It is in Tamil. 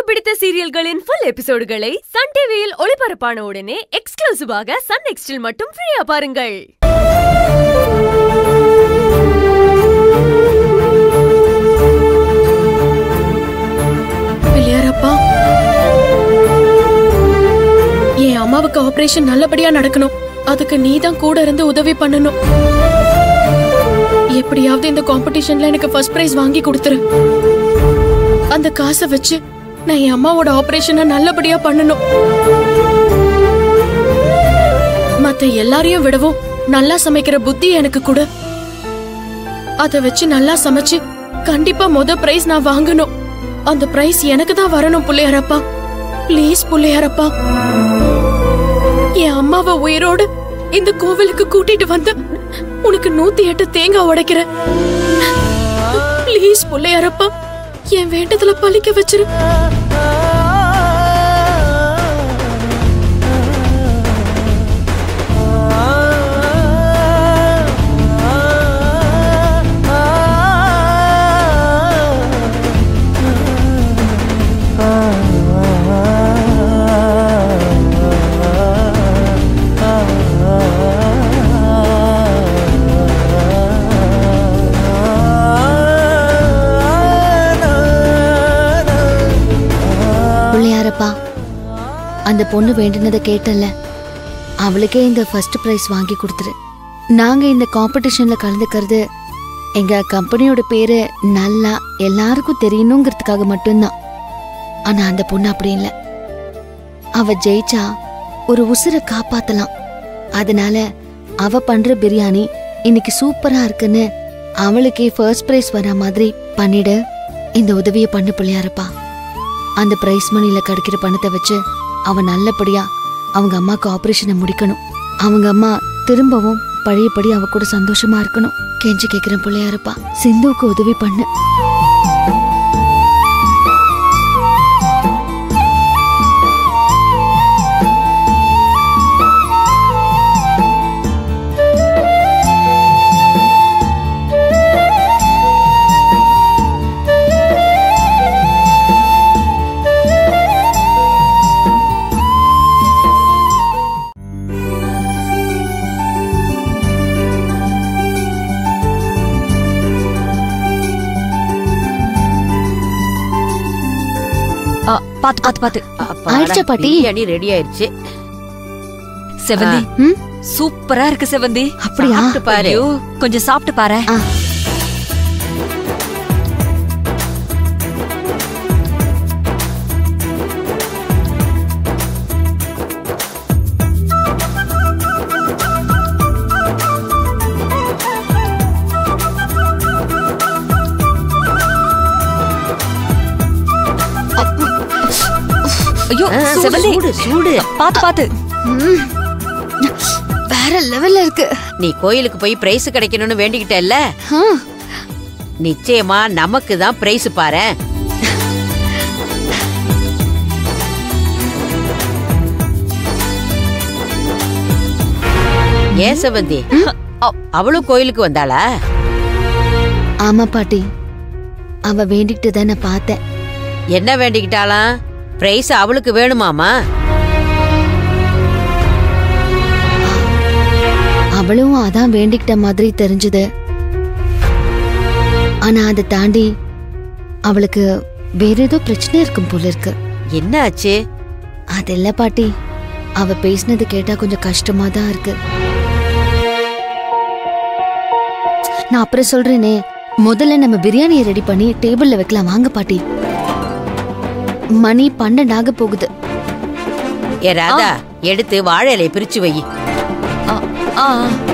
பிடித்த சீரியல்களின் ஃபுல் எபிசோடுகளை சன் டிவியில் ஒளிபரப்பான உடனே எக்ஸ்க்ளூசிவாக சன் நெக்ஸ்டில் மட்டும் ஃப்ரீயா பாருங்கள் பிள்ளையாரப்பா என் அம்மாவுக்கு ஆபரேஷன் நல்லபடியா நடக்கணும் அதுக்கு நீ தான் கூட இருந்து உதவி பண்ணணும் எப்படியாவது இந்த காம்படிஷன்ல எனக்கு ஃபர்ஸ்ட் பிரைஸ் வாங்கி கொடுத்துரு அந்த காசை வச்சு நான் என் அம்மாவோட ஆபரேஷனை நல்லபடியா பண்ணணும் மத்த எல்லாரையும் விடவும் நல்லா சமைக்கிற புத்தி எனக்கு கொடு அத வச்சு நல்லா சமைச்சு கண்டிப்பா முத பிரைஸ் நான் வாங்கணும் அந்த பிரைஸ் எனக்கு தான் வரணும் புள்ளையாரப்பா ப்ளீஸ் புள்ளையாரப்பா என் அம்மாவை உயிரோடு இந்த கோவிலுக்கு கூட்டிட்டு வந்து உனக்கு நூத்தி எட்டு தேங்காய் உடைக்கிறேன் ப்ளீஸ் புள்ளையாரப்பா என் வேண்டதுல பழிக்க வச்சிரு பிள்ளையாரப்பா அந்த பொண்ணு வேண்டினதை கேட்டல அவளுக்கே இந்த ஃபர்ஸ்ட் பிரைஸ் வாங்கி கொடுத்துரு நாங்க இந்த காம்படிஷன்ல கலந்துக்கிறது எங்க கம்பெனியோட பேரு நல்லா எல்லாருக்கும் தெரியணுங்கிறதுக்காக மட்டும்தான் ஆனா அந்த பொண்ணு அப்படி இல்லை அவ ஜெயிச்சா ஒரு உசுரை காப்பாத்தலாம் அதனால அவ பண்ற பிரியாணி இன்னைக்கு சூப்பரா இருக்குன்னு அவளுக்கே ஃபர்ஸ்ட் பிரைஸ் வர மாதிரி பண்ணிடு இந்த உதவியை பண்ணு பிள்ளையாரப்பா அந்த பிரைஸ் மணில கிடைக்கிற பணத்தை வச்சு அவன் நல்லபடியா அவங்க அம்மாக்கு ஆபரேஷனை முடிக்கணும் அவங்க அம்மா திரும்பவும் பழையபடி அவ கூட சந்தோஷமா இருக்கணும் கெஞ்சி கேக்குறேன் பிள்ளையாரப்பா சிந்துவுக்கு உதவி பண்ணு ஆ, பாத்து பாத்து பாத்து ஆயிடுச்சா, பாட்டி? பிரியாணி ரெடி ஆயிருச்சு செவந்தி ம்? சூப்பரா இருக்கு செவந்தி அப்படியா சாப்பிட்டு பாரு ஐயோ கொஞ்சம் சாப்பிட்டு பாரு ஆ. ஐயோ ஆ, செவந்தி சூடு சூடு பாத்து பாத்து ம். வேற லெவல்ல இருக்கு நீ கோயிலுக்கு போய் பிரைஸ் கிடைக்கணும்னு வேண்டிக்கிட்டல்ல ஆ, நிச்சயமா நமக்கு தான் பிரைஸ் பாரு ஏன் செவந்தி அவளும் கோயிலுக்கு வந்தாளா ஆமா பாட்டி அவ வேண்டிக்கிட்டு தான் நான் பார்த்தேன் என்ன வேண்டிக்கிட்டாளாம் பிரைஸ் அவளுக்கு வேணுமாமா அவளும் அதான் வேண்டிக்கிட்ட மாதிரி தெரிஞ்சது ஆனா அதை தாண்டி அவளுக்கு வேற ஏதோ பிரச்சனை இருக்கும் போல இருக்கு என்ன ஆச்சு அது இல்ல பாட்டி அவ பேசினது கேட்டா கொஞ்சம் கஷ்டமா தான் இருக்கு நான் அப்புறம் சொல்றேனே முதல்ல நம்ம பிரியாணியை ரெடி பண்ணி டேபிள்ல வைக்கலாம் வாங்க பாட்டி மணி பன்னெண்டாக போகுது ஏ ராதா எடுத்து வாழை இலையை பிரிச்சு வை ஆ, ஆ